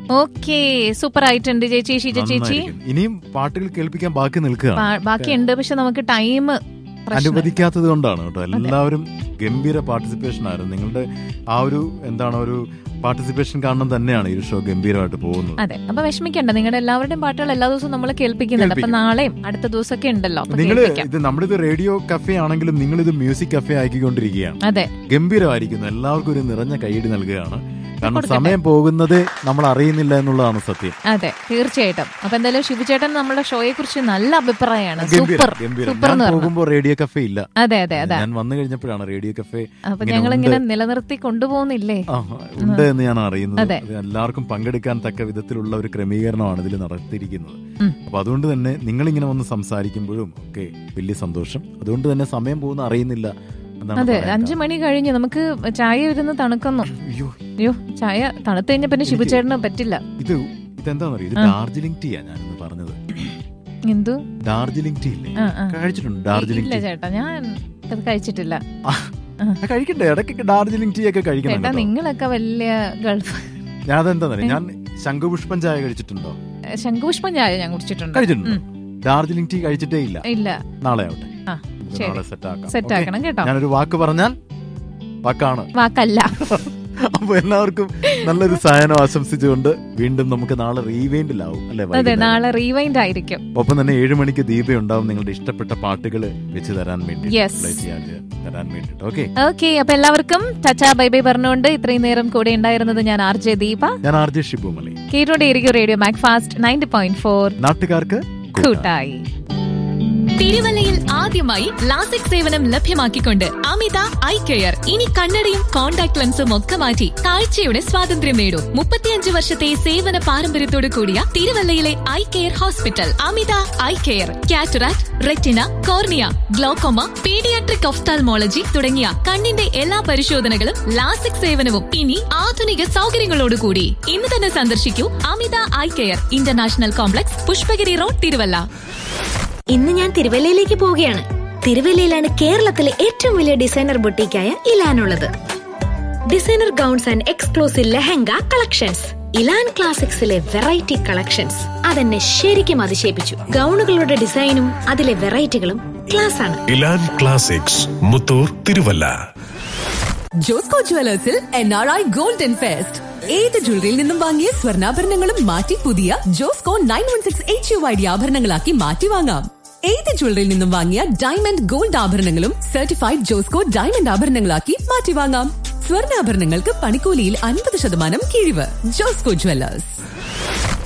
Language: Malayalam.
ഓക്കെ സൂപ്പർ ആയിട്ടുണ്ട് ചേച്ചി ഷീജ ചേച്ചി നന്നായിരിക്കും. ഇനിയും പാട്ടുകൾ കേൾപ്പിക്കാൻ ബാക്കി നിൽക്കുകയാണ് ബാ- ബാക്കിയുണ്ട് പക്ഷെ നമുക്ക് ടൈം അനുവദിക്കാത്തത് കൊണ്ടാണ് കേട്ടോ എല്ലാവരും ഗംഭീര പാർട്ടിസിപ്പേഷൻ ആയിരുന്നു നിങ്ങളുടെ ആ ഒരു എന്താണ് ഒരു പാർട്ടിസിപ്പേഷൻ കാരണം തന്നെയാണ് ഈ ഒരു ഷോ ഗംഭീരമായിട്ട് പോകുന്നത് അതെ അപ്പൊ വിഷമിക്കണ്ട നിങ്ങളുടെ എല്ലാവരുടെയും പാട്ടുകൾ എല്ലാ ദിവസവും നമ്മൾ കേൾപ്പിക്കുന്നുണ്ട് അപ്പൊ നാളെയും അടുത്ത ദിവസമൊക്കെ ഉണ്ടല്ലോ അപ്പൊ നിങ്ങൾ കേൾപ്പിക്കാം ഇത് നമ്മളിത് റേഡിയോ കഫേ ആണെങ്കിലും നിങ്ങൾ ഇത് മ്യൂസിക് കഫേ ആക്കിക്കൊണ്ടിരിക്കുകയാണ് അതെ ഗംഭീരമായിരിക്കുന്നു എല്ലാവർക്കും ഒരു നിറഞ്ഞ കൈയടി നൽകുകയാണ് കാരണം കൊടുക്കട്ടെ. സമയം പോകുന്നത് നമ്മൾ അറിയുന്നില്ല എന്നുള്ളതാണ് സത്യം അതെ തീർച്ചയായിട്ടും അപ്പൊ എന്തായാലും ശിവചേട്ടൻ നമ്മുടെ ഷോയെ കുറിച്ച് നല്ല അഭിപ്രായമാണ് ഗംഭീരം സൂപ്പർ ഗംഭീരം സൂപ്പർ ഞാൻ എന്ന് പറഞ്ഞു പോകുമ്പോ റേഡിയോ കഫേ ഇല്ല അതെ അതെ അതെ ഞാൻ വന്നു കഴിഞ്ഞപ്പോഴാണ് റേഡിയോ കഫേ അപ്പൊ ഇങ്ങനെ ഞങ്ങൾ ഉണ്ട്. ഇങ്ങനെ നിലനിർത്തി കൊണ്ടുപോകുന്നില്ലേ ആ, ഉണ്ട് എന്ന് ഞാൻ അറിയുന്നത് അതെ. അത് എല്ലാവർക്കും പങ്കെടുക്കാൻ തക്ക വിധത്തിലുള്ള ഒരു ക്രമീകരണമാണ് ഇതിൽ നടത്തിയിരിക്കുന്നത് ഉം. അപ്പൊ അതുകൊണ്ട് തന്നെ നിങ്ങൾ ഇങ്ങനെ വന്ന് സംസാരിക്കുമ്പോഴും ഒക്കെ വലിയ സന്തോഷം അതുകൊണ്ട് തന്നെ സമയം പോകുന്ന അറിയുന്നില്ല എന്നാണ് അതെ പറയാൻ അഞ്ചു മണി കഴിഞ്ഞ് നമുക്ക് ചായ ഇരുന്ന് തണുക്കുന്നു കാരണം. അയ്യോ അയ്യോ ചായ തണുത്ത് കഴിഞ്ഞ പിന്നെ ശിവചേട്ടന് പറ്റില്ല ഇത് ഇതെന്താണെന്നറിയോ ഇത് ആ. ഡാർജിലിംഗ് ടീ ആ ഞാനിന്ന് പറഞ്ഞത് എന്തു ഡാർജിലിംഗ് ടീ ഇല്ലേ ആ, ആ. കഴിച്ചിട്ടുണ്ട് ഡാർജിലിംഗ് ഇല്ല ടീ ചേട്ടാ ഞാൻ അത് കഴിച്ചിട്ടില്ല ആ, കഴിക്കണ്ടേ ഇടയ്ക്കൊക്കെ ഡാർജിലിംഗ് ടീ ഒക്കെ കഴിക്കണം ചേട്ടാ കേട്ടോ. നിങ്ങളൊക്കെ വലിയ ഗൾഫ് ഞാൻ അതെന്താന്നറിയോ ഞാൻ ശംഖുപുഷ്പം ചായ കഴിച്ചിട്ടുണ്ടോ ശംഖുപുഷ്പം ചായ ഞാൻ കുടിച്ചിട്ടുണ്ട് കഴിച്ചിട്ടുണ്ടോ ഉം. ഡാർജിലിംഗ് ടീ കഴിച്ചിട്ടേ ഇല്ല ഇല്ല നാളെ ആവട്ടെ ആ ഇത് ശരി നാളെ സെറ്റ് ആക്കാം സെറ്റ് Okay? ആക്കണം കേട്ടോ ഞാനൊരു വാക്ക് പറഞ്ഞാൽ വാക്കാണ് വാക്കല്ല അപ്പൊ എല്ലാവർക്കും നല്ലൊരു സായനം ആശംസിച്ചുകൊണ്ട് വീണ്ടും നമുക്ക് നാളെ റീവൈൻഡിലാവും അല്ലെ അതെ നാളെ റീവൈൻഡ് ആയിരിക്കും ഒപ്പം തന്നെ ഏഴു മണിക്ക് ദീപ ഉണ്ടാവും നിങ്ങളുടെ ഇഷ്ടപ്പെട്ട പാട്ടുകൾ വെച്ച് തരാൻ വേണ്ടി Yes. play ചെയ്യാൻ തരാൻ വേണ്ടിട്ട് ഓക്കെ ഓക്കെ അപ്പൊ എല്ലാവർക്കും ടച്ചാ ബൈ ബൈ പറഞ്ഞുകൊണ്ട് ഇത്രയും നേരം കൂടെ ഉണ്ടായിരുന്നത് ഞാൻ ആർ ജെ ദീപ ഞാൻ ആർ ജെ ഷിബുമലി കേട്ടോണ്ടേയിരിക്കും radio Mac fast ninety point four നാട്ടുകാർക്ക് കൂട്ടായി. കൂട്ടായി തിരുവല്ലയിൽ ആദ്യമായി ലാസിക് സേവനം ലഭ്യമാക്കിക്കൊണ്ട് അമിത ഐ കെയർ ഇനി കണ്ണടയും കോൺടാക്ട് ലെൻസും ഒക്കെ മാറ്റി കാഴ്ചയുടെ സ്വാതന്ത്ര്യം നേടൂ മുപ്പത്തിയഞ്ച് വർഷത്തെ സേവന പാരമ്പര്യത്തോടു കൂടിയ തിരുവല്ലയിലെ eye care hospital Amitha eye care cataract retina cornea glaucoma paediatric ophthalmology തുടങ്ങിയ കണ്ണിന്റെ എല്ലാ പരിശോധനകളും ലാസിക് സേവനവും ഇനി ആധുനിക സൗകര്യങ്ങളോടുകൂടി ഇന്ന് തന്നെ സന്ദർശിക്കൂ Amitha eye care international complex Pushpagiri road Thiruvalla ഇന്ന് ഞാൻ തിരുവല്ലയിലേക്ക് പോവുകയാണ് തിരുവല്ലയിലാണ് കേരളത്തിലെ ഏറ്റവും വലിയ ഡിസൈനർ ബൊട്ടീക്കായ ഇലാനുള്ളത് designer gowns and exclusive lehenga collections Elan ക്ലാസിക്സിലെ വെറൈറ്റി കളക്ഷൻസ് അതെന്നെ ശരിക്കും അതിശയിപ്പിച്ചു ഗൗണുകളുടെ ഡിസൈനും അതിലെ വെറൈറ്റികളും ക്ലാസ് ആണ് ഇലാൻ ക്ലാസിക്സ് മുത്തൂർ തിരുവല്ല ജോസ്കോ ജുവലേഴ്സിൽ N R I golden fest ഏത് ജ്വല്ലറിയിൽ നിന്നും വാങ്ങിയ സ്വർണ്ണാഭരണങ്ങളും മാറ്റി പുതിയ Josco nine one six H U I D ആഭരണങ്ങളാക്കി മാറ്റി വാങ്ങാം ഏത് ജ്വല്ലറിയിൽ നിന്നും വാങ്ങിയ ഡയമണ്ട് ഗോൾഡ് ആഭരണങ്ങളും സർട്ടിഫൈഡ് ജോസ്കോ ഡയമണ്ട് ആഭരണങ്ങളാക്കി മാറ്റി വാങ്ങാം സ്വർണ്ണാഭരണങ്ങൾക്ക് പണിക്കൂലിയിൽ അൻപത് ശതമാനം കിഴിവ് ജോസ്കോ ജുവല്ലേഴ്സ്